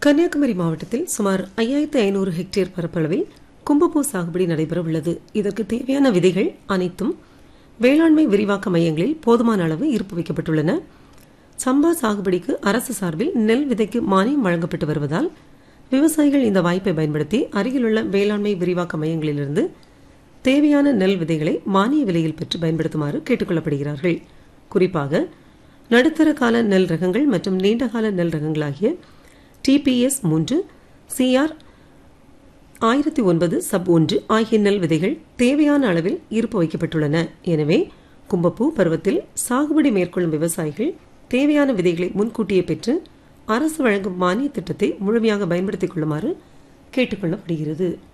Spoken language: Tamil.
கன்னியாகுமரி மாவட்டத்தில் சுமார் ஐயாயிரத்து ஐநூறு ஹெக்டேர் பரப்பளவில் கும்பப்பூ சாகுபடி நடைபெற உள்ளது இதற்கு தேவையான விதைகள் அனைத்தும் வேளாண்மை விரிவாக்க மையங்களில் போதுமான அளவு இருப்பு வைக்கப்பட்டுள்ளன சம்பா சாகுபடிக்கு அரசு சார்பில் நெல் விதைக்கு மானியம் வழங்கப்பட்டு வருவதால் விவசாயிகள் இந்த வாய்ப்பை பயன்படுத்தி அருகிலுள்ள வேளாண்மை விரிவாக்க மையங்களிலிருந்து தேவையான நெல் விதைகளை மானிய விலையில் பெற்று பயன்படுத்துமாறு கேட்டுக்கொள்ளப்படுகிறார்கள் குறிப்பாக நடுத்தர கால நெல் ரகங்கள் மற்றும் நீண்டகால நெல் ரகங்களாகிய டிபிஎஸ் மூன்று சிஆர் ஆயிரத்தி ஒன்பது சப் ஒன்று ஆகிய நெல் விதைகள் தேவையான அளவில் இருப்பு வைக்கப்பட்டுள்ளன எனவே கும்பப்பூ பருவத்தில் சாகுபடி மேற்கொள்ளும் விவசாயிகள் தேவையான விதைகளை முன்கூட்டியே பெற்று அரசு வழங்கும் மானிய திட்டத்தை முழுமையாக பயன்படுத்திக் கொள்ளுமாறு கேட்டுக்கொள்ளப்படுகிறது